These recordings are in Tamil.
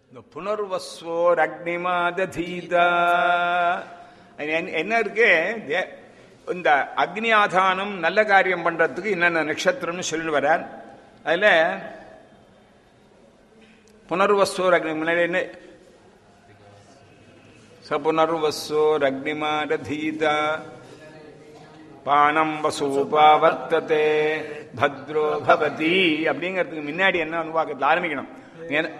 இந்த புனர்வஸ்வோர் அக்னிமாதீதா என்ன இருக்கு தே- இந்த அக்னி ஆதானம் நல்ல காரியம் பண்றதுக்கு என்னென்ன நட்சத்திரம்னு சொல்லி வரார் அதுல புனர்வஸ்வோர் அக்னி முன்னாடி என்ன ச புனர்வஸ்வோர் அக்னிமாதீதா பானம் வசூபாவர்த்ததே பத்ரோ பவதி அப்படிங்கிறதுக்கு முன்னாடி என்ன அனுவாக்கத்தில் ஆரம்பிக்கணும் ஏன்னா,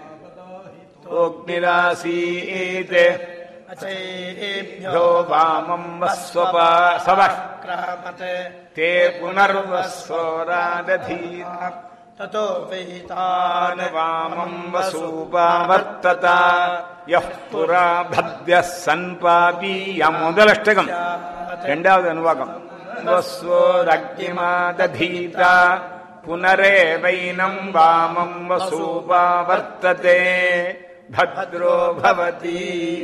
ஓக்னிராசீத் अचैभ्यो யோ வாமம் வஸ்வபா சவ क्रामते தே புனர்வஸ்வோராததீ ततो विहितान् வாமம் வசூபாவர்த்தத யப் புரா பத்ய சன்பாபீயம் முதலஷ்டகம் ரெண்டாவது அனுவாகம் வஸ்வோரக்னிமாதீதா புனரேவைனம் வாமம் வசூபாவர்த்ததே பத்ரோ பவதி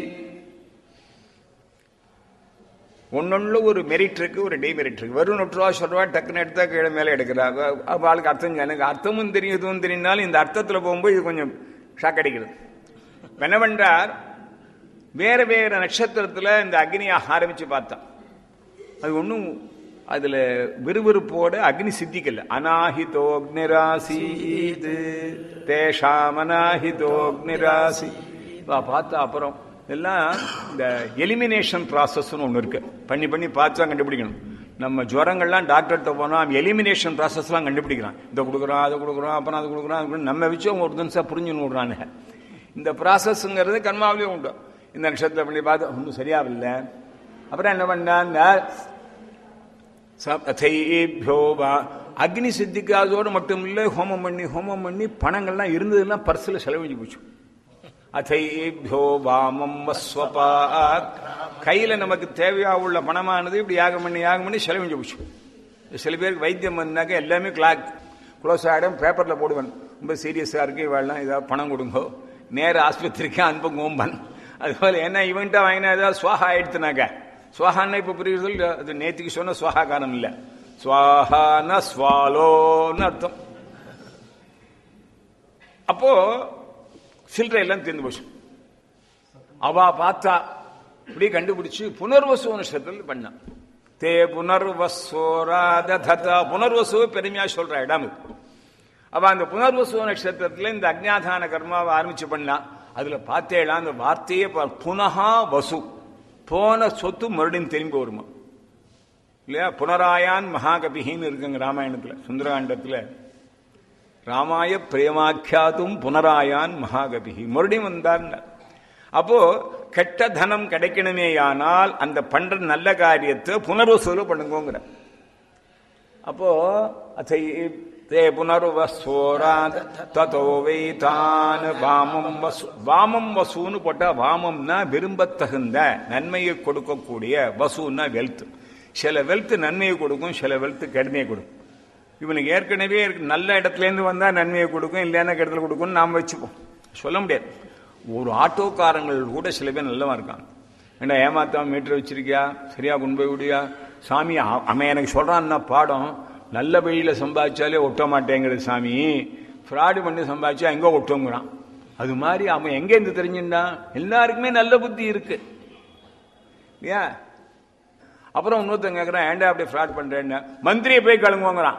ஒன்னொன்னு ஒரு மெரிட் இருக்கு ஒரு டிமெரிட் இருக்கு வெறும் நொட்டுருவா சொல்றவா டக்குன்னு எடுத்தா கீழே மேலே எடுக்கிறா அவளுக்கு அர்த்தம் எனக்கு அர்த்தமும் தெரியும் இதுவும் தெரியும்னாலும் இந்த அர்த்தத்துல போகும்போது இது கொஞ்சம் ஷாக் அடிக்கிறது என்ன பண்றார் வேற வேற நட்சத்திரத்துல இந்த அக்னியை ஆரம்பிச்சு பார்த்தான் அது ஒன்றும் அதுல விறுவிறுப்போட அக்னி சித்திக்கல அநாஹிதோக்னிராசீது தேஷாம் அநாஹிதோக்னிராசி வா பார்த்தா அப்புறம் எல்லாம் இந்த எலிமினேஷன் ப்ராசஸ்னு ஒன்று இருக்கு பண்ணி பண்ணி பார்த்து தான் கண்டுபிடிக்கணும் நம்ம ஜுரங்கள்லாம் டாக்டர்கிட்ட போனால் எலிமினேஷன் ப்ராசஸ்லாம் கண்டுபிடிக்கிறான் இதை கொடுக்குறோம் அதை கொடுக்குறோம் அப்புறம் அதை கொடுக்குறோம் அது கொடுக்குறோம். நம்ம வச்சு அவங்க ஒரு தினசா புரிஞ்சுன்னு விடுறானுங்க இந்த ப்ராசஸ்ங்கிறது கர்மாவிலேயே உண்டு இந்த நட்சத்திரம் பண்ணி பார்த்து ஒன்றும் சரியாவில்லை அப்புறம் என்ன பண்ணாங்க சபதைபியோ வா அக்னி சித்திக்காதோடு மட்டும் இல்லை ஹோமம் பண்ணி ஹோமம் பண்ணி பணங்கள்லாம் இருந்ததுலாம் பர்ஸில் செலவழிஞ்சு போச்சு அதைபியோ வாமம் வஸ்வபா கையில் நமக்கு தேவையா உள்ள பணமானது இப்படி யாகம் பண்ணி யாகம் பண்ணி செலவழிஞ்சு போச்சு சில பேருக்கு வைத்தியம் வந்தாக்க எல்லாமே கிளாக் க்ளோஸ் ஆகிடும் பேப்பரில் போடுவேன் ரொம்ப சீரியஸாக இருக்கு இவாள்லாம் ஏதாவது பணம் கொடுங்கோ நேர ஆஸ்பத்திரிக்கு அனுப்புங்கோம்பன் அதுபோல் என்ன இவன்ட்ட வாங்கினா ஏதாவது சுவாகா ஆயிடுத்துனாக்க சுவாகான்னா இப்போ புரியுறது இல்ல அது நேத்திக்கு சொன்ன சுவாகாகாரம் இல்லை சுவாஹான ஸ்வாலோன்னு அர்த்தம் அப்போ சில்லறை எல்லாம் தீர்ந்து போச்சு அவ பார்த்தா இப்படி கண்டுபிடிச்சு புனர்வசு நட்சத்திரத்தில் பண்ணான் தே புனர்வசோராததா புனர்வசு பெருமையா சொல்ற இடம் இது அவ அந்த புனர்வசு நட்சத்திரத்துல இந்த அஜ்ஞாதான கர்மாவை ஆரம்பிச்சு பண்ணா அதுல பார்த்தேடா அந்த வார்த்தையே பா- புனகா வசு போன சொத்து மறுபடியும் திரும்பி வருமா இல்லையா புனராயான் மகாகபின்னு இருக்குங்க ராமாயணத்துல சுந்தரகாண்டத்துல ராமாய பிரேமாக்கியாத்தும் புனராயான் மகாகபி மறுபடியும் வந்தார் அப்போ கெட்ட தனம் கிடைக்கணுமேயானால் அந்த பண்ற நல்ல காரியத்தை புனர்வசூல பண்ணுங்கோங்கிற அப்போ அதை தே புனர்வசோராத் ததோ வைதான் வாமம் வசு வாமம் வசூன்னு போட்டா வாமம்னா விரும்பத்தகுந்த நன்மையை கொடுக்கக்கூடிய வசூன்னா வெல்த் சில வெல்த் நன்மையை கொடுக்கும் சில வெல்த் கடுமையை கொடுக்கும் இவனுக்கு ஏற்கனவே இருக்கு நல்ல இடத்துல இருந்து வந்தா நன்மையை கொடுக்கும் இல்லைன்னா கெடுதல் கொடுக்கும்னு நாம் வச்சுப்போம் சொல்ல முடியாது ஒரு ஆட்டோக்காரங்கள் கூட சில பேர் நல்லவன் இருக்கான் ஏண்டா ஏமாத்தாம மீட்டர் வச்சிருக்கியா சரியா கொண்டு போய் விடியா சாமி அ- அவன் எனக்கு சொல்றான்னா பாடம் நல்ல வழியில சம்பாதிச்சாலே ஒட்ட மாட்டேங்கிறது சாமி ஃப்ராடு பண்ணி சம்பாதிச்சா எங்க ஒட்டுங்கிறான் அது மாதிரி அவன் எங்க இருந்து தெரிஞ்சுட்டான் எல்லாருக்குமே நல்ல புத்தி இருக்கு இல்லையா அப்புறம் இன்னொருத்தன் கேட்கறான் ஏன்டா அப்படி ஃப்ராட் பண்றேன்னு மந்திரியை போய் கழுங்குவாங்கிறான்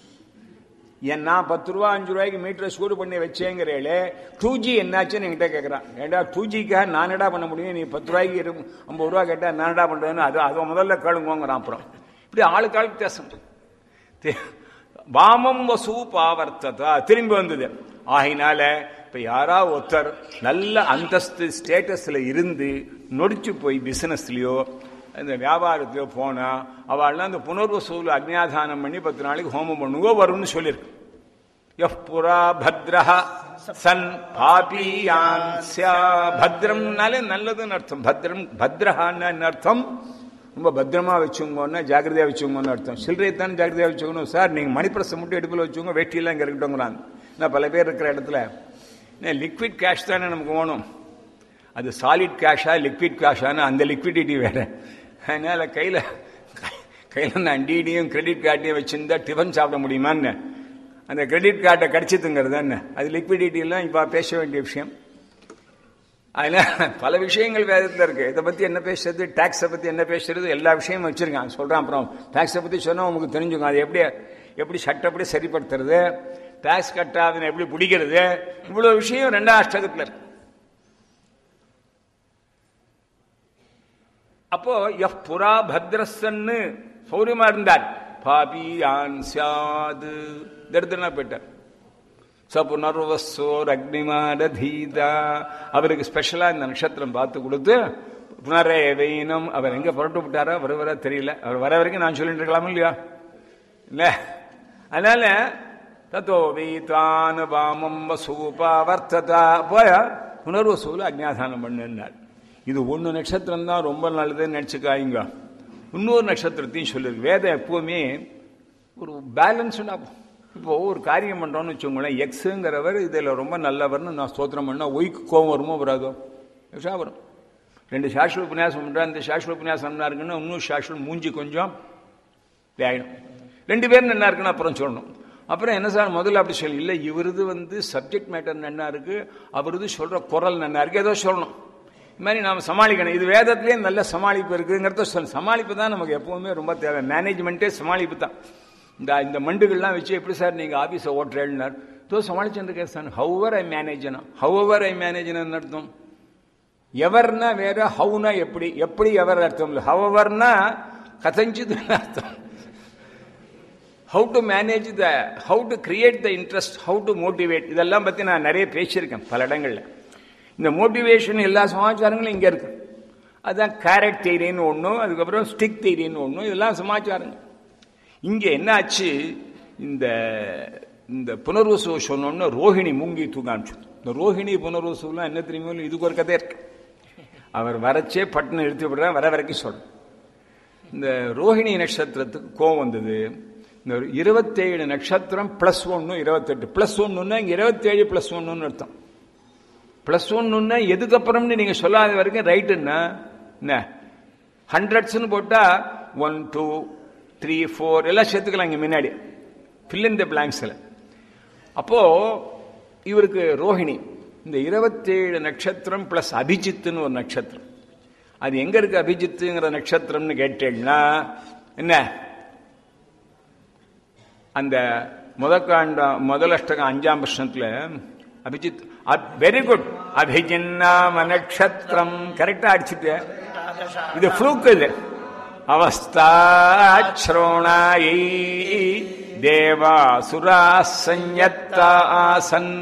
ஏன் நான் பத்து ரூபா அஞ்சு ரூபாய்க்கு மீட்டரை சூடு பண்ணி வச்சேங்கிறேளே டூ ஜி என்னாச்சுன்னு என்கிட்ட கேட்கறான் ஏண்டா டூ ஜிக்காக நான் என்னடா பண்ண முடியும் நீ பத்து ரூபாய்க்கு இரு ஐம்பது ரூபா கேட்டா நான் என்னடா பண்றேன்னு அது அதை முதல்ல கேளுங்கோங்கிறான் அப்புறம் இப்படி ஆளுக்கு ஆளுக்கு தேசம் தே- வாமம் வசூ பாவர்த்ததா திரும்பி வந்தது ஆகினால இப்ப யாரா ஒருத்தர் நல்ல அந்தஸ்து ஸ்டேட்டஸ்ல இருந்து நொடிச்சு போய் பிசினஸ்லயோ இந்த வியாபாரத்திலயோ போனா அவள்லாம் அந்த புனர்வசூல் அக்னியாதானம் பண்ணி பத்து நாளைக்கு ஹோமம் பண்ணுவோ வரும்னு சொல்லியிருக்கு யப் புரா பத்ரஹ சன் பாபியான் ஸ்யா பத்ரம்னாலே நல்லதுன்னு அர்த்தம் பத்ரம் பத்ரஹான்னு என்ன அர்த்தம் ரொம்ப பத்திரமா வச்சுங்கோன்னா ஜாக்கிரதையா வச்சுங்கன்னு அர்த்தம் சில்லறையை தான் ஜாக்கிரதையா வச்சுக்கணும் சார் நீங்க மணிப்பிரசம் மட்டும் எடுப்பில் வச்சுக்கோங்க வேட்டியெல்லாம் இங்கே இருக்கட்டுங்கிறாங்க நான் பல பேர் இருக்கிற இடத்துல லிக்விட் கேஷ் தானே நமக்கு வேணும் அது சாலிட் கேஷா லிக்விட் கேஷான்னு அந்த லிக்விடிட்டி வேற அதனால கையில கையில நான் டிடியும் கிரெடிட் கார்டையும் வச்சிருந்தா டிஃபன் சாப்பிட முடியுமான்னு அந்த கிரெடிட் கார்டை கடிச்சித்துங்கிறது என்ன அது லிக்விடிட்டி எல்லாம் இப்போ பேச வேண்டிய விஷயம் அதனால பல விஷயங்கள் வேதத்தில் இருக்கு இதை பத்தி என்ன பேசுறது டாக்ஸை பத்தி என்ன பேசுறது எல்லா விஷயமும் வச்சிருக்கான் சொல்றான் அப்புறம் டாக்ஸை பத்தி சொன்னா உங்களுக்கு தெரிஞ்சுக்கும் அது எப்படி எப்படி சட்டப்படி சரிப்படுத்துறது டாக்ஸ் கட்டாதனை எப்படி பிடிக்கிறது இவ்வளவு விஷயம் ரெண்டாம் அஷ்டகத்தில் இருக்கு அப்போ எஃப் புறா பத்ரசன்னு சௌரியமா இருந்தார் பாபி ஆன் சாது தரித்திரனா போயிட்டார் சபுனர்வசோர் அக்னிமாட தீதா அவருக்கு ஸ்பெஷலா இந்த நட்சத்திரம் பார்த்து கொடுத்து புனரே வெயினம் அவர் எங்க புரட்டு விட்டாரோ வர வர தெரியல அவர் வர வரைக்கும் நான் சொல்லிட்டு இருக்கலாம் இல்லையா இல்ல அதனால தத்தோ வீத்வான் வாமம் வசூபா வர்த்ததா போய புனர்வசூல அக்னியாதானம் பண்ணுன்னார் இது ஒன்று நட்சத்திரம் தான் ரொம்ப நல்லதுன்னு நினச்சிக்காய்ங்க இன்னொரு நட்சத்திரத்தையும் சொல்லியிருக்கு வேதம் எப்பவுமே ஒரு பேலன்ஸ்டாக இப்போ ஒரு காரியம் பண்ணுறோம்னு வச்சுக்கோங்களேன் எக்ஸுங்கிறவர் இதில் ரொம்ப நல்லவர்னு நான் ஸ்தோத்திரம் பண்ணால் ஒய்க்கு கோவம் வருமோ வராதோ எக்ஸா வரும் ரெண்டு சாஸ்திர உபன்யாசம் பண்ணுறா இந்த சாஸ்திர உபன்யாசம் நல்லா இருக்குன்னு இன்னும் சாஸ்திரம் மூஞ்சி கொஞ்சம் ஆயிடும் ரெண்டு பேரும் நல்லா இருக்குன்னு அப்புறம் சொல்லணும் அப்புறம் என்ன சார் முதல்ல அப்படி சொல்லி இல்லை இவரது வந்து சப்ஜெக்ட் மேட்டர் நன்னா இருக்கு அவரது சொல்ற குரல் நன்னா இருக்கு ஏதோ சொல்லணும் இது மாதிரி நாம் சமாளிக்கணும் இது வேதத்திலேயே நல்ல சமாளிப்பு இருக்குங்கிறத சொல் சமாளிப்பு தான் நமக்கு எப்பவுமே ரொம்ப தேவை மேனேஜ்மெண்ட்டே சமாளிப்பு தான் இந்த இந்த மண்டுகள்லாம் வச்சு எப்படி சார் நீங்க ஆபீஸை ஓட்டுறேன்னார் தோ சமாளிச்சுருக்கேன் சார் ஹவர் ஐ மேனேஜனா ஹவர் ஐ மேனேஜ்னு அர்த்தம் எவர்னா வேற ஹவுனா எப்படி எப்படி எவர் அர்த்தம் இல்லை ஹவர்னா கதஞ்சிது அர்த்தம் how to manage the how to create the interest how to motivate இதெல்லாம் பற்றி நான் நிறைய பேசியிருக்கேன் பல இடங்களில் இந்த மோட்டிவேஷன் எல்லா சமாச்சாரங்களும் இங்கே இருக்கு அதுதான் கேரட் தேரின்னு ஒன்றும் அதுக்கப்புறம் ஸ்டிக் தேரின்னு ஒன்றும் இதெல்லாம் சமாச்சாரங்கள் இங்கே என்ன ஆச்சு இந்த இந்த புனர்வசு சொன்னோன்னு ரோஹிணி மூங்கி தூக்காமிச்சு இந்த ரோஹிணி புனர்வசுலாம் என்ன தெரியுமோ இதுக்கு ஒரு கதை இருக்கு அவர் வரச்சே பட்டுன்னு நிறுத்தி விடுறேன் வர வரைக்கும் சொல்றேன் இந்த ரோஹிணி நட்சத்திரத்துக்கு கோவம் வந்தது இந்த இருபத்தேழு நட்சத்திரம் பிளஸ் ஒன்னு இருபத்தெட்டு பிளஸ் ஒன்னுன்னா இங்க இருபத்தேழு பிளஸ் ஒன்னு அர்த்தம் பிளஸ் ஒன்னுன்னா எதுக்கப்புறம்னு நீங்க சொல்லாத வரைக்கும் ரைட்டுன்னா என்ன ஹண்ட்ரட்ஸ்னு போட்டா ஒன் டூ த்ரீ ஃபோர் எல்லாம் சேர்த்துக்கலாம் இங்க முன்னாடி ஃபில் இன் த பிளாங்க்ஸில் அப்போ இவருக்கு ரோஹிணி இந்த இருபத்தேழு நட்சத்திரம் பிளஸ் அபிஜித்துன்னு ஒரு நட்சத்திரம் அது எங்க இருக்கு அபிஜித்துங்கிற நட்சத்திரம்னு கேட்டேன்னா என்ன அந்த முதற்காண்ட முதல் அஷ்டகம் அஞ்சாம் வருஷத்துல அபிஜித் வெரி குட் அபிஜின்னாம நட்சத்திரம் கரெக்டா அடிச்சுட்டு இது ஃப்ளூக் இது அவஸ்தாச்ரோணாயை தேவாசுரா சஞ்சத்த ஆசன்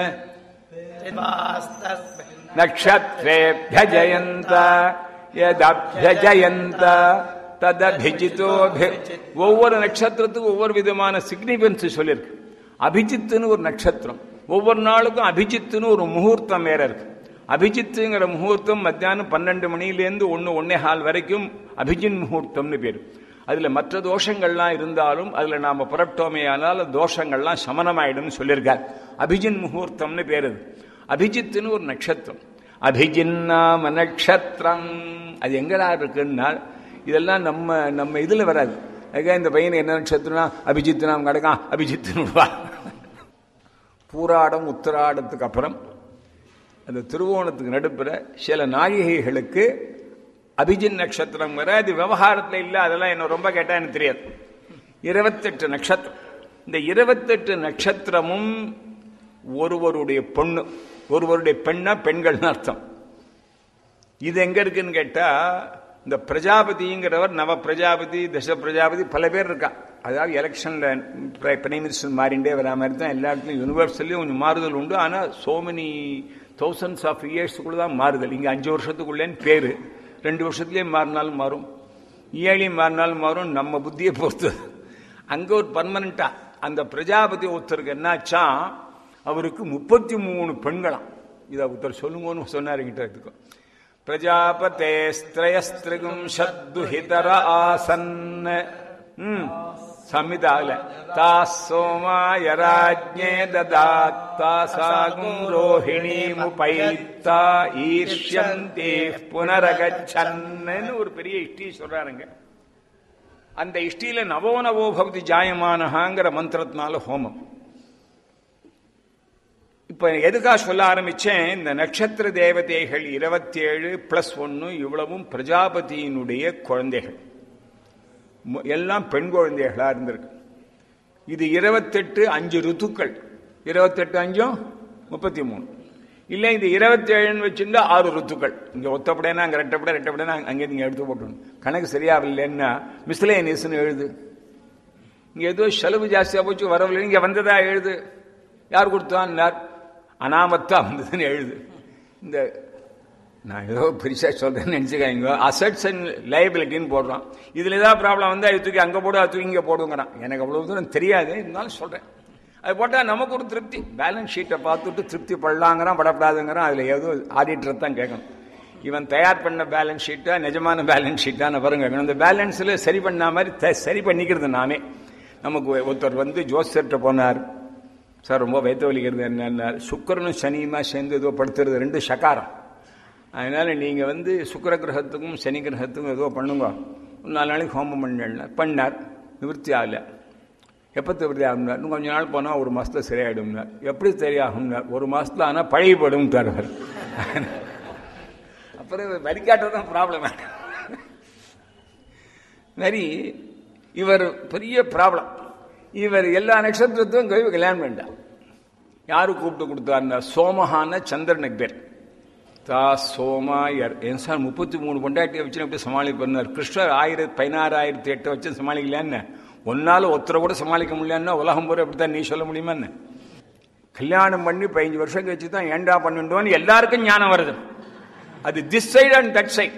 நக்ஷத்ரேபியஜயந்த யதபியஜயந்த ததபிஜித்தோ ஒவ்வொரு நட்சத்திரத்துக்கும் ஒவ்வொரு விதமான சிக்னிஃபிகன்ஸ் சொல்லியிருக்கு அபிஜித்துன்னு ஒரு நட்சத்திரம் ஒவ்வொரு நாளுக்கும் அபிஜித்துன்னு ஒரு முகூர்த்தம் வேற இருக்கு அபிஜித்துங்கிற முகூர்த்தம் மத்தியானம் பன்னெண்டு மணிலேருந்து ஒன்று ஒன்னே ஹால் வரைக்கும் அபிஜின் முகூர்த்தம்னு பேர் அதுல மற்ற தோஷங்கள்லாம் இருந்தாலும் அதுல நாம புரட்டோமே ஆனால் தோஷங்கள்லாம் சமனமாயிடும்னு சொல்லியிருக்கார் அபிஜின் முகூர்த்தம்னு பேர் அது அபிஜித்துன்னு ஒரு நட்சத்திரம் அபிஜின்னாம நட்சத்திரம் அது எங்கடா இருக்குன்னா இதெல்லாம் நம்ம நம்ம இதுல வராது அதுக்காக இந்த பையன் என்ன நட்சத்திரம்னா அபிஜித் நாம் கிடக்கான் அபிஜித்துன்னு விடுவா பூராடம் உத்தராடத்துக்கு அப்புறம் அந்த திருவோணத்துக்கு நடுப்புற சில நாழிகைகளுக்கு அபிஜின் நட்சத்திரம் வர அது விவகாரத்தில் இல்லை அதெல்லாம் என்ன ரொம்ப கேட்டா எனக்கு தெரியாது இருபத்தெட்டு நட்சத்திரம் இந்த இருபத்தெட்டு நட்சத்திரமும் ஒருவருடைய பொண்ணு ஒருவருடைய பெண்ணா பெண்கள்னு அர்த்தம் இது எங்க இருக்குன்னு கேட்டா இந்த பிரஜாபதிங்கிறவர் நவ பிரஜாபதி தச பிரஜாபதி பல பேர் இருக்கா அதாவது எலெக்ஷன்ல பிரைம் மினிஸ்டர் மாறிண்டே வரா மாதிரி தான் எல்லா இடத்துலையும் யூனிவர்சல்லையும் கொஞ்சம் மாறுதல் உண்டு ஆனால் சோ மெனி தௌசண்ட்ஸ் ஆஃப் இயர்ஸுக்குள்ள தான் மாறுதல் இங்கே அஞ்சு வருஷத்துக்குள்ளேன்னு பேரு ரெண்டு வருஷத்துலேயே மாறினாலும் மாறும் ஏழையும் மாறினாலும் மாறும் நம்ம புத்தியை பொறுத்து அங்கே ஒரு பர்மனண்டா அந்த பிரஜாபதி ஒருத்தருக்கு என்னாச்சா அவருக்கு முப்பத்தி மூணு பெண்களாம் இதை ஒருத்தர் சொல்லுங்கன்னு சொன்னார் கிட்ட இருக்கும் பிரஜாபதேஸ்திரயஸ்திரிகும் சத்துஹிதர ஆசன் சமிதால தாசோமாய ராஜ்ஞே ததாத்தாசாகும் ரோஹிணீமுபைத்தா ஈர்ஷ்யந்தே புனரகச்சன்னு ஒரு பெரிய இஷ்டி சொல்றாருங்க அந்த இஷ்டியில நவோ நவோ பவதி ஜாயமானஹாங்கிற மந்திரத்தினால ஹோமம் இப்ப இப்ப எதுக்காக சொல்ல ஆரம்பிச்சேன் இந்த நட்சத்திர தேவதைகள் இருபத்தி ஏழு பிளஸ் ஒன்னு இவ்வளவும் பிரஜாபதியினுடைய குழந்தைகள் மு- எல்லாம் பெண் குழந்தைகளா இருந்திருக்கு இது இருபத்தெட்டு அஞ்சு ருத்துக்கள் இருபத்தெட்டு அஞ்சும் முப்பத்தி மூணு இல்லை இந்த இருபத்தி ஏழுன்னு வச்சிருந்தா ஆறு ருத்துக்கள் இங்க ஒத்தப்படைனா அங்க ரெட்டப்படை ரெட்டப்படைனா அங்கே நீங்க எடுத்து போட்டணும் கணக்கு சரியாவில்லைன்னா மிஸ்லேனியஸ்னு எழுது இங்க ஏதோ செலவு ஜாஸ்தியா போச்சு வரவில்லை இங்க வந்ததா எழுது யார் கொடுத்தான்னார் அனாமத்தா வந்ததுன்னு எழுது இந்த நான் ஏதோ பெருசா சொல்றேன்னு நினைச்சுக்காங்க அசட்ஸ் அண்ட் லைபிலிட்டின்னு போடுறான் இதுல ஏதாவது ப்ராப்ளம் வந்து அது தூக்கி அங்க போடு அது தூக்கி இங்க போடுங்கிறான் எனக்கு அவ்வளவு தூரம் தெரியாது இருந்தாலும் சொல்றேன் அது போட்டா நமக்கு ஒரு திருப்தி பேலன்ஸ் ஷீட்டை பார்த்துட்டு திருப்தி படலாங்கிறான் படப்படாதுங்கிறான் அதுல ஏதோ ஆடிட்டர் தான் கேட்கணும் இவன் தயார் பண்ண பேலன்ஸ் ஷீட்டா நிஜமான பேலன்ஸ் ஷீட்டான பாருங்க அந்த பேலன்ஸ்ல சரி பண்ண மாதிரி த- சரி பண்ணிக்கிறது நானே நமக்கு ஒருத்தர் வந்து ஜோசியர்கிட்ட போனார் சார் ரொம்ப வயிற்று வலிக்கிறது என்னன்னார் சுக்கரனும் சனியுமா சேர்ந்து ஏதோ படுத்துறது ரெண்டு சகாரம் அதனால நீங்க வந்து சுக்கிர கிரகத்துக்கும் சனி கிரகத்துக்கும் ஏதோ பண்ணுங்க ஒரு நாலு நாளைக்கு ஹோமம் பண்ண பண்ணார் நிவர்த்தி ஆகல எப்போ நிவர்த்தி ஆகும்னார் இன்னும் கொஞ்ச நாள் போனால் ஒரு மாசத்துல சரியாயிடும்னார் எப்படி சரியாகும்னார் ஒரு மாசத்துல ஆனால் பழகிப்படும் தருவார் அப்புறம் வரிக்காட்டுறது தான் ப்ராப்ளம் மாதிரி இவர் பெரிய ப்ராப்ளம் இவர் எல்லா நட்சத்திரத்தையும் கழிவு கல்யாணம் வேண்டாம் யாரு கூப்பிட்டு கொடுத்தாருன்னா சோமஹான சந்திரனுக்கு பேர் தா சோமாயர் ஏன் சார் முப்பத்தி மூணு பொண்டாட்டியை வச்சு எப்படி சமாளிப்பார் கிருஷ்ணர் ஆயிரத்தி பதினாறாயிரத்தி எட்டை வச்சு சமாளிக்கலான்னு ஒன்னால ஒருத்தரை கூட சமாளிக்க முடியலன்னா உலகம் பூரா எப்படித்தான் நீ சொல்ல முடியுமா என்ன கல்யாணம் பண்ணி பதினஞ்சு வருஷம் கழிச்சு தான் ஏண்டா பண்ணிட்டோன்னு எல்லாருக்கும் ஞானம் வருது அது this side and that side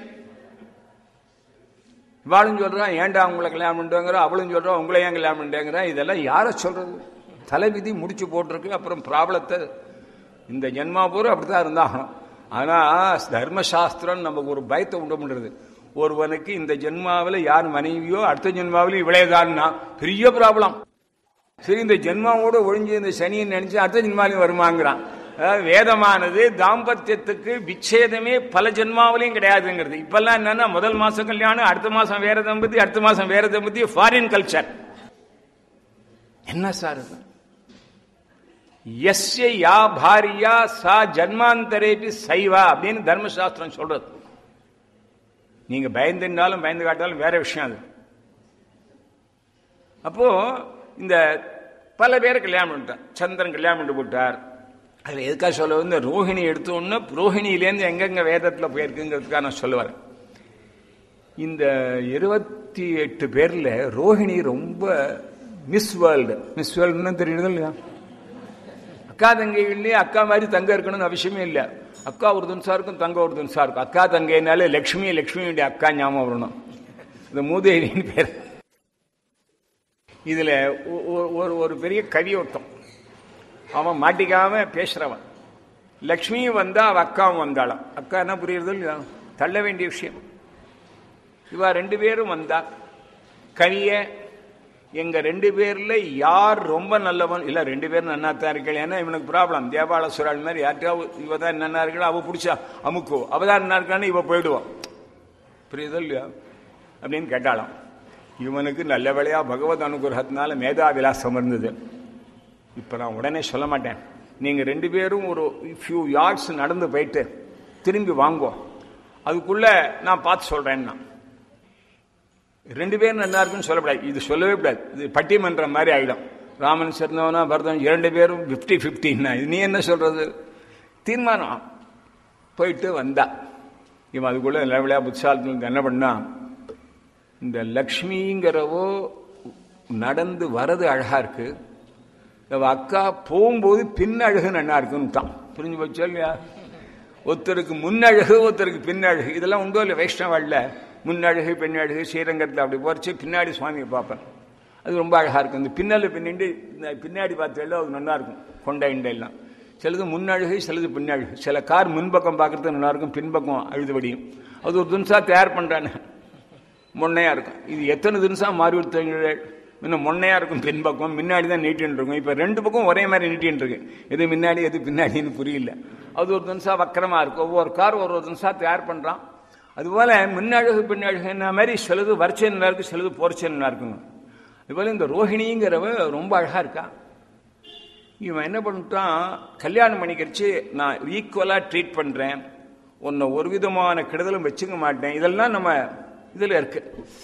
இவாளும் சொல்றான் ஏன்டா உங்களை கல்யாணம் பண்ணுறோங்கிற அவளும் சொல்றான் உங்களை ஏன் கல்யாணம் பண்ணுறேங்கிற இதெல்லாம் யாரை சொல்றது தலைவிதி முடிச்சு போட்டிருக்கு அப்புறம் ப்ராப்ளத்தை இந்த ஜென்மா பூரா அப்படித்தான் இருந்தாகணும் ஆனா தர்மசாஸ்திரம் நமக்கு ஒரு பயத்தை உண்டு பண்றது ஒருவனுக்கு இந்த ஜென்மாவில் யார் மனைவியோ அடுத்த ஜென்மாவிலும் இவ்வளவுதான்னா பெரிய ப்ராப்ளம் சரி இந்த ஜென்மாவோட ஒழிஞ்சு இந்த சனியை நினைச்சு அடுத்த ஜென்மாலையும் வருமாங்கிறான் அதாவது வேதமானது தாம்பத்தியத்துக்கு விச்சேதமே பல ஜென்மாவிலையும் கிடையாதுங்கிறது இப்பெல்லாம் என்னன்னா முதல் மாசம் கல்யாணம் அடுத்த மாசம் வேற தம்பதி அடுத்த மாசம் வேற தம்பதி ஃபாரின் கல்ச்சர் என்ன சார் இது எஸ்ய யா பாரியா சா ஜன்மாந்தரேபி சைவா அப்படின்னு தர்மசாஸ்திரம் சொல்றது நீங்க பயந்துனாலும் பயந்து காட்டாலும் வேற விஷயம் அது அப்போ இந்த பல பேரை கல்யாணம் பண்ணிட்டார் சந்திரன் கல்யாணம் பண்ணி போட்டார் அதுல எதுக்காக சொல்ல வந்து ரோஹிணி எடுத்தோன்னு ரோஹிணியிலேருந்து எங்கெங்க வேதத்துல போயிருக்குங்கிறதுக்காக நான் சொல்ல வரேன் இந்த இருபத்தி எட்டு பேர்ல ரோஹிணி ரொம்ப மிஸ் வேர்ல்டு மிஸ் வேர்ல்டுன்னு தெரியுது இல்லையா அக்கா தங்கைகள்லயே அக்கா மாதிரி தங்க இருக்கணும்னு அவசியமே இல்லை அக்கா ஒரு துன்சா இருக்கும் தங்க ஒரு துன்சா இருக்கும் அக்கா தங்கைனாலே லக்ஷ்மி லக்ஷ்மியுடைய அக்கா ஞாபகம் வரணும் இந்த மூதேவின்னு பேர் இதுல ஒ- ஒ- ஒரு ஒரு பெரிய கவி ஒருத்தன் அவன் மாட்டிக்காம பேசுறவன் லக்ஷ்மியும் வந்தா அவ அக்காவும் வந்தாளாம் அக்கா என்ன புரியுறது இல்லையா தள்ள வேண்டிய விஷயம் இவ ரெண்டு பேரும் வந்தா கவிய எங்க ரெண்டு பேர்ல யார் ரொம்ப நல்லவன் இல்ல ரெண்டு பேரும் நன்னாத்தான் இருக்கல ஏன்னா இவனுக்கு ப்ராப்ளம் தேபால சுராள் மாதிரி யார்கிட்டயாவது இவ தான் நன்னா இருக்கா அவ பிடிச்சா அமுக்கோ அவ தான் நன்னா இருக்கான்னு இவ போயிடுவான் புரியுதோ இல்லையா அப்படின்னு கேட்டாலாம் இவனுக்கு நல்ல வேளையா பகவத் அனுகிரகத்தினால மேதா விலாசம் இருந்தது இப்ப நான் உடனே சொல்ல மாட்டேன் நீங்க ரெண்டு பேரும் ஒரு ஃபியூ யார்ட்ஸ் நடந்து போயிட்டு திரும்பி வாங்குவோம் அதுக்குள்ள நான் பார்த்து சொல்றேன்னா ரெண்டு பேரும் நல்லா இருக்குன்னு சொல்லக்கூடாது இது சொல்லவே கூடாது இது பட்டிமன்றம் மாதிரி ஆயிடும் ராமன் சிறந்தவனா பரதன் இரண்டு பேரும் பிப்டி பிப்டின்னா இது நீ என்ன சொல்றது தீர்மானம் போயிட்டு வந்தா இவன் அதுக்குள்ள லெவலியா புத்தாலத்துக்கு என்ன பண்ணா இந்த லக்ஷ்மிங்கிறவோ நடந்து வரது அழகா இருக்கு அவ அக்கா போகும்போது பின்னழகு நல்லா இருக்குன்னு தான் புரிஞ்சு போச்சா இல்லையா ஒருத்தருக்கு முன்னழகு ஒருத்தருக்கு பின்னழகு இதெல்லாம் உண்டோ இல்லை வைஷ்ணவாழ்ல முன்னழகு பின்னழகு ஸ்ரீரங்கத்தில் அப்படி போறச்சு பின்னாடி சுவாமியை பார்ப்பேன் அது ரொம்ப அழகா இருக்கும் இந்த பின்னல பின்னிட்டு இந்த பின்னாடி பார்த்தேன் அது நல்லா இருக்கும் கொண்டை இண்டை எல்லாம் சிலது முன்னழகு சிலது பின்னழகு சில கார் முன்பக்கம் பார்க்கறது நல்லா இருக்கும் பின்பக்கம் அழுதுபடியும் அது ஒரு துன்சா தயார் பண்றானே மொன்னையா இருக்கும் இது எத்தனை தினசா மாறி ஒருத்தவங்க இன்னும் மொன்னையா இருக்கும் பின்பக்கம் முன்னாடி தான் நீட்டின்னு இருக்கும் இப்ப ரெண்டு பக்கம் ஒரே மாதிரி நீட்டின்னு இருக்கு எது முன்னாடி எது பின்னாடின்னு புரியல அது ஒரு தினசா வக்கரமா இருக்கும் ஒவ்வொரு கார் ஒரு ஒரு தினசா தயார் பண்றான் அதுபோல முன்னழகு பின்னழகுன்னா மாதிரி சிலது வரிச்சை நல்லா இருக்கு சிலது போர்ச்சை நல்லா இருக்குங்க அதுபோல இந்த ரோஹிணிங்கிறவ ரொம்ப அழகா இருக்கா இவன் என்ன பண்ணிட்டான் கல்யாணம் பண்ணிக்கிறச்சு நான் ஈக்குவலாக ட்ரீட் பண்ணுறேன் உன்னை ஒரு விதமான கெடுதலும் வச்சுக்க மாட்டேன் இதெல்லாம் நம்ம இதில் இருக்கு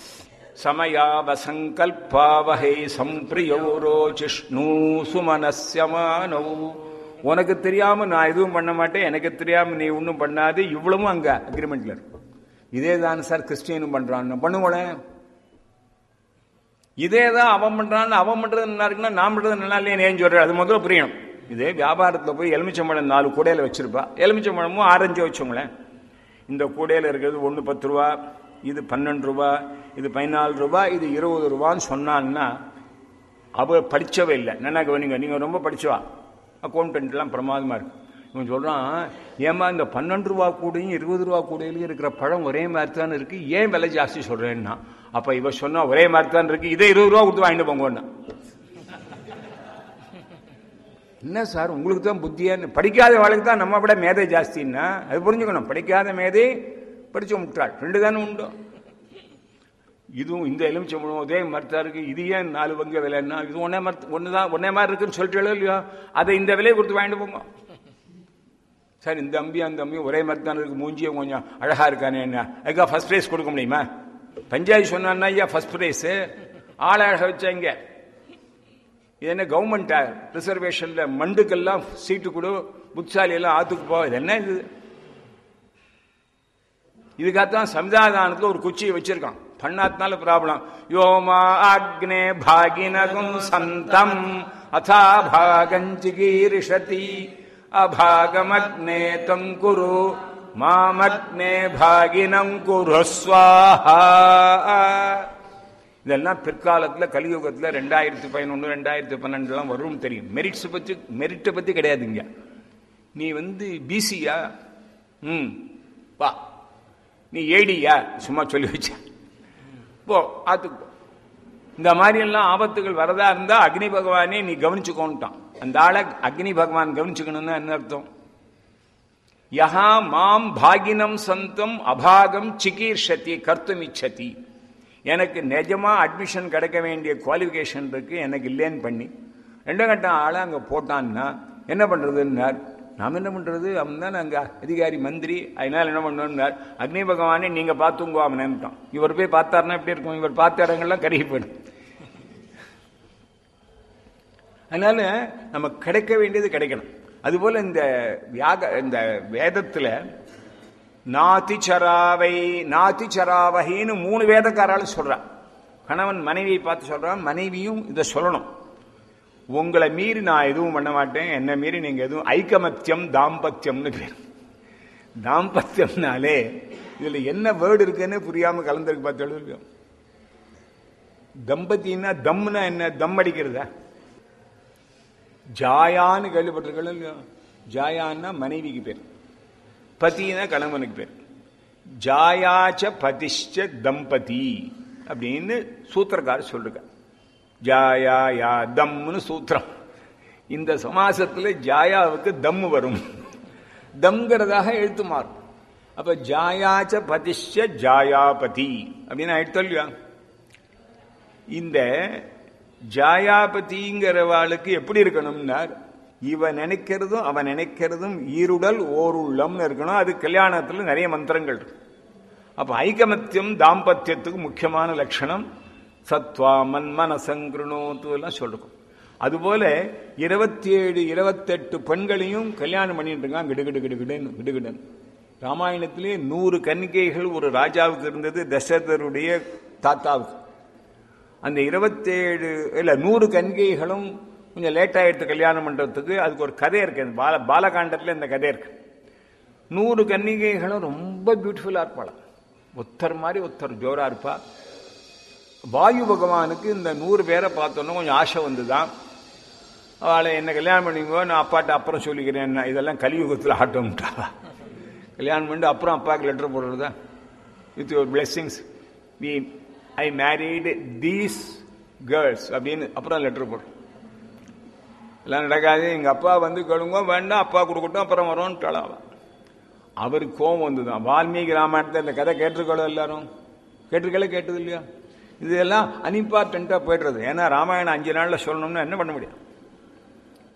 சமயாவசங்கல்பாவகை சம்பிரியோரோ ஜிஷ்ணு சுமனஸ்யமானோ உனக்கு தெரியாம நான் எதுவும் பண்ண மாட்டேன் எனக்கு தெரியாம நீ ஒன்றும் பண்ணாது இவ்வளவும் அங்க அக்ரிமெண்ட்ல இருக்கு இதே தான் சார் கிறிஸ்டியனும் பண்றான் பண்ணுவோளேன் இதே தான் அவன் பண்றான்னு அவன் பண்றது நல்லா இருக்குன்னா நான் பண்றது நல்லா இல்லையே ஏன் சொல்ற அது முதல்ல புரியணும் இதே வியாபாரத்தில் போய் எலுமிச்சம்பழம் நாலு கூடையில வச்சிருப்பா எலுமிச்சம்பழமும் ஆரஞ்சு வச்சோங்களேன் இந்த கூடையில இருக்கிறது ஒன்று பத்து ரூபா இது பன்னெண்டு ரூபா இது பதினாலு ரூபா இது இருபது ரூபான்னு சொன்னான்னா அவ படிச்சவே இல்லை நல்லா கவனிங்க நீங்க ரொம்ப படிச்சவா அக்கௌண்டன்ட்லாம் பிரமாதமா இருக்கு இவன் சொல்றான் ஏமா இந்த பன்னெண்டு ரூபா கூடையும் இருபது ரூபா கூடையிலையும் இருக்கிற பழம் ஒரே மாதிரி தான் இருக்கு ஏன் விலை ஜாஸ்தி சொல்றேன்னா அப்ப இவ சொன்னா ஒரே மாதிரி தான் இருக்கு இதே இருபது ரூபா கொடுத்து வாங்கிட்டு போங்கன்னு என்ன சார் உங்களுக்கு தான் புத்தியான்னு படிக்காத வாழ்க்கை தான் நம்ம விட மேதை ஜாஸ்தின்னா அது புரிஞ்சுக்கணும் படிக்காத மேதை படிச்சு முட்டாள் ரெண்டு தானே உண்டு இதுவும் இந்த எலுமிச்சம்பழம் அதே மரத்தா இருக்கு இது ஏன் நாலு பங்கு விலைன்னா இது ஒன்னே மரத்து ஒன்று தான் ஒன்னே மாதிரி இருக்குன்னு சொல்லிட்டு இல்லையா அதை இந்த விலையை கொடுத்து வாங்கிட்டு போங்க சார் இந்த அம்பி அந்த அம்பி ஒரே மாதிரி தானே இருக்கு மூஞ்சியும் கொஞ்சம் அழகா இருக்கானே என்ன அதுக்காக ஃபர்ஸ்ட் ப்ரைஸ் கொடுக்க முடியுமா பஞ்சாயத்து சொன்னா ஐயா ஃபர்ஸ்ட் ப்ரைஸ் ஆளை அழக வச்சாங்க இது என்ன கவர்மெண்ட் ரிசர்வேஷன்ல மண்டுக்கெல்லாம் சீட்டு கொடு புத்தாலி எல்லாம் ஆத்துக்கு போ இது என்ன இது இதுக்காகத்தான் சம்விதானத்துல ஒரு குச்சியை வச்சிருக்கான் பண்ணாதனால ப்ராப்ளம் யோமா அக்னே பாகினகும் சந்தம் அதா பாகஞ்சிகீரிஷதி அபாகமக்னே தங்குரு மாமக்னே பாகினம் குரு ஸ்வாஹா இதெல்லாம் பிற்காலத்துல கலியுகத்துல ரெண்டாயிரத்தி பதினொன்று ரெண்டாயிரத்தி பன்னெண்டுலாம் வரும் தெரியும் மெரிட்ஸ் பத்தி மெரிட்டை பத்தி கிடையாதுங்க நீ வந்து பிசியா ம் வா நீ ஏடியா சும்மா சொல்லி வச்ச போ ஆத்துக்கு போ இந்த மாதிரி எல்லாம் ஆபத்துகள் வரதா இருந்தா அக்னி பகவானே நீ கவனிச்சுக்கோன்ட்டான் அந்த ஆளை அக்னி பகவான் கவனிச்சுக்கணும்னா என்ன அர்த்தம் யஹா மாம் பாகினம் சந்தம் அபாகம் சிகீர்ஷதி கர்த்தும் இச்சதி எனக்கு நிஜமா அட்மிஷன் கிடைக்க வேண்டிய குவாலிஃபிகேஷன் இருக்கு எனக்கு இல்லைன்னு பண்ணி ரெண்டு கட்டம் ஆளை அங்க போட்டான்னா என்ன பண்றதுன்னார் நாம் என்ன பண்றது அவன் தான் அங்க அதிகாரி மந்திரி அதனால என்ன பண்ணணும்னார் அக்னி பகவானே நீங்க பார்த்துங்கோ அவன் நினைட்டான் இவர் போய் பார்த்தாருன்னா எப்படி இருக்கும் இவர் பார்த்த இடங்கள்லாம் கருகி போயிடும் அதனால நமக்கு கிடைக்க வேண்டியது கிடைக்கணும் அதுபோல இந்த வியாக இந்த வேதத்துல நாதிச்சராவை நாதிச்சராவகின்னு மூணு வேதக்காராலும் சொல்றான் கணவன் மனைவியை பார்த்து சொல்றான் மனைவியும் இதை சொல்லணும் உங்களை மீறி நான் எதுவும் பண்ண மாட்டேன் என்ன மீறி நீங்க எதுவும் ஐக்கமத்தியம் தாம்பத்தியம்னு பேர் தாம்பத்தியம்னாலே இதுல என்ன வேர்டு இருக்குன்னு புரியாம கலந்துருக்கு பார்த்து தம்பத்தின்னா தம்னா என்ன தம் அடிக்கிறதா ஜாயான்னு கேள்விப்பட்டிருக்கணும் இல்லையோ ஜாயான்னா மனைவிக்கு பேர் பதினா கணவனுக்கு பேர் ஜாயாச்ச பதிஷ்ட தம்பதி அப்படின்னு சூத்திரக்காரர் சொல்றார் ஜாயா யா தம்னு சூத்திரம் இந்த சமாசத்துல ஜாயாவுக்கு தம் வரும் தம்ங்கிறதாக எழுத்து மாறும் அப்ப ஜாயாச்ச பதிஷ்ட ஜாயாபதி அப்படின்னு எடுத்தோம் இல்லையா இந்த ஜாயாபதிங்கிறவாளுக்கு எப்படி இருக்கணும்னார் இவன் நினைக்கிறதும் அவன் நினைக்கிறதும் ஈருடல் ஓருள்ளம்னு இருக்கணும் அது கல்யாணத்துல நிறைய மந்திரங்கள் இருக்கு அப்ப ஐகமத்தியம் தாம்பத்தியத்துக்கு முக்கியமான லட்சணம் சத்வா மன்மன சங்கிருணோத்து எல்லாம் சொல்லிருக்கும் அதுபோல இருபத்தி ஏழு இருபத்தெட்டு பெண்களையும் கல்யாணம் பண்ணிட்டு இருக்கான் கிடுகிடு கிடுகிடுன்னு கிடுகிடுன்னு ராமாயணத்திலே நூறு கன்னிகைகள் ஒரு ராஜாவுக்கு இருந்தது தசரதருடைய தாத்தாவுக்கு அந்த இருபத்தேழு இல்ல நூறு கன்னிகைகளும் கொஞ்சம் லேட் ஆயிடுத்து கல்யாணம் பண்றதுக்கு அதுக்கு ஒரு கதை இருக்கு அந்த பால பாலகாண்டத்துல இந்த கதை இருக்கு நூறு கன்னிகைகளும் ரொம்ப பியூட்டிஃபுல்லா இருப்பாளாம் ஒத்தர் மாதிரி ஒத்தர் ஜோரா இருப்பா வாயு பகவானுக்கு இந்த நூறு பேரை பார்த்தோன்னா கொஞ்சம் ஆசை வந்துதான் அவளை என்ன கல்யாணம் பண்ணிக்கோ நான் அப்பாட்ட அப்புறம் சொல்லிக்கிறேன் இதெல்லாம் கலியுகத்தில் ஆட்டோம்ட்டா கல்யாணம் பண்ணிட்டு அப்புறம் அப்பாவுக்கு லெட்டர் போடுறதா with your blessings we I married these girls அப்படின்னு அப்புறம் லெட்டர் போடுறோம் எல்லாம் நடக்காது எங்க அப்பா வந்து கேளுங்க வேண்டாம் அப்பா கொடுக்கட்டும் அப்புறம் வரோன்னு அவருக்கு கோபம் வந்துதான் வால்மீகி ராமாயணத்தை இந்த கதை கேட்டிருக்கோம் எல்லாரும் கேட்டிருக்கல கேட்டது இல்லையா இதெல்லாம் அன்இம்பார்ட்டண்டா போயிடுறது ஏன்னா ராமாயணம் அஞ்சு நாள்ல சொல்லணும்னா என்ன பண்ண முடியும்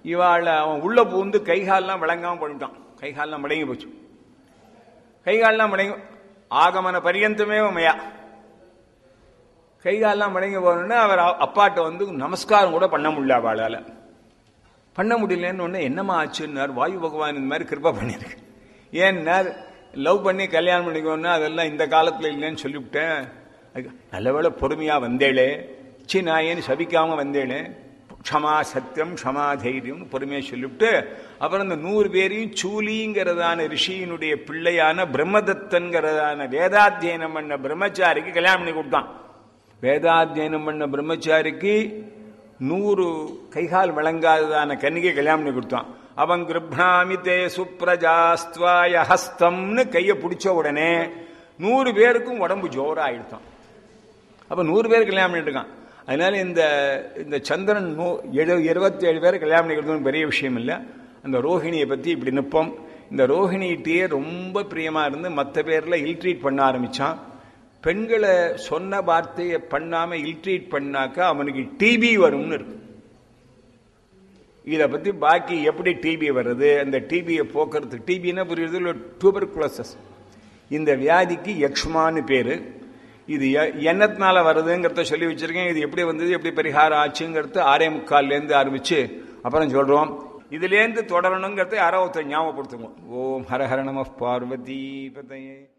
இவாள அவன் உள்ள பூந்து கைகால்லாம் விளங்காம பண்ணிட்டான் கைகால்லாம் மடங்கி போச்சு கைகால்லாம் மடங்கி ஆகமன பரியந்தமே மயா கைகால்லாம் மடங்கி போனோடனே அவர் அ- அப்பாட்ட வந்து நமஸ்காரம் கூட பண்ண முடியல அவளால பண்ண முடியலன்னு ஒன்று என்னம்மா ஆச்சுன்னார் வாயு பகவான் இந்த மாதிரி கிருப்பா பண்ணியிருக்கு ஏன்னார் லவ் பண்ணி கல்யாணம் பண்ணிக்கோன்னா அதெல்லாம் இந்த காலத்தில் இல்லைன்னு சொல்லிவிட்டேன் அதுக்கு நல்லவேளை பொறுமையாக வந்தேளே சி நான் ஏன் சபிக்காம வந்தேளே க்ஷமா சத்தியம் க்ஷமா தைரியம்னு பொறுமையாக சொல்லிவிட்டு அப்புறம் இந்த நூறு பேரையும் சூலிங்கிறதான ரிஷியினுடைய பிள்ளையான பிரம்மதத்தன்கிறதான வேதாத்தியனம் பண்ண பிரம்மச்சாரிக்கு கல்யாணம் பண்ணி கொடுத்தான் வேதாத்தியனம் பண்ண பிரம்மச்சாரிக்கு நூறு கைகால் விளங்காததான கன்னிகை கல்யாணம் பண்ணி கொடுத்தான் அவன் கிருப்ணாமி தே சுப்ரஜாஸ்துவாய ஹஸ்தம்னு கையை பிடிச்ச உடனே நூறு பேருக்கும் உடம்பு ஜோராயிடுத்தான் அப்ப நூறு பேர் கல்யாணம் பண்ணிட்டு இருக்கான் அதனால இந்த இந்த சந்திரன் நூ எழு இருபத்தி ஏழு பேர் கல்யாணம் பண்ணிக்கிறதும் பெரிய விஷயம் இல்லை அந்த ரோஹிணியை பத்தி இப்படி நிற்போம் இந்த ரோஹிணிகிட்டயே ரொம்ப பிரியமா இருந்து மற்ற பேர்ல இல்ட்ரீட் பண்ண ஆரம்பிச்சான் பெண்களை சொன்ன வார்த்தையை பண்ணாம இல்ட்ரீட் பண்ணாக்கா அவனுக்கு டிபி வரும்னு இருக்கு இதை பத்தி பாக்கி எப்படி டிபி வருது அந்த டிபியை போக்குறது டிபின்னா புரியுது இல்லை டியூபர்குலோசஸ் இந்த வியாதிக்கு யக்ஷ்மான்னு பேரு இது எ- என்னத்தினால வருதுங்கிறத சொல்லி வச்சிருக்கேன் இது எப்படி வந்தது எப்படி பரிகாரம் ஆச்சுங்கிறது ஆறே முக்கால்லேருந்து ஆரம்பிச்சு அப்புறம் சொல்றோம் இதுலேருந்து தொடரணுங்கிறத யாரோ ஒருத்தர் ஞாபகப்படுத்துங்க ஓம் ஹர ஹர நம பார்வதி பதையே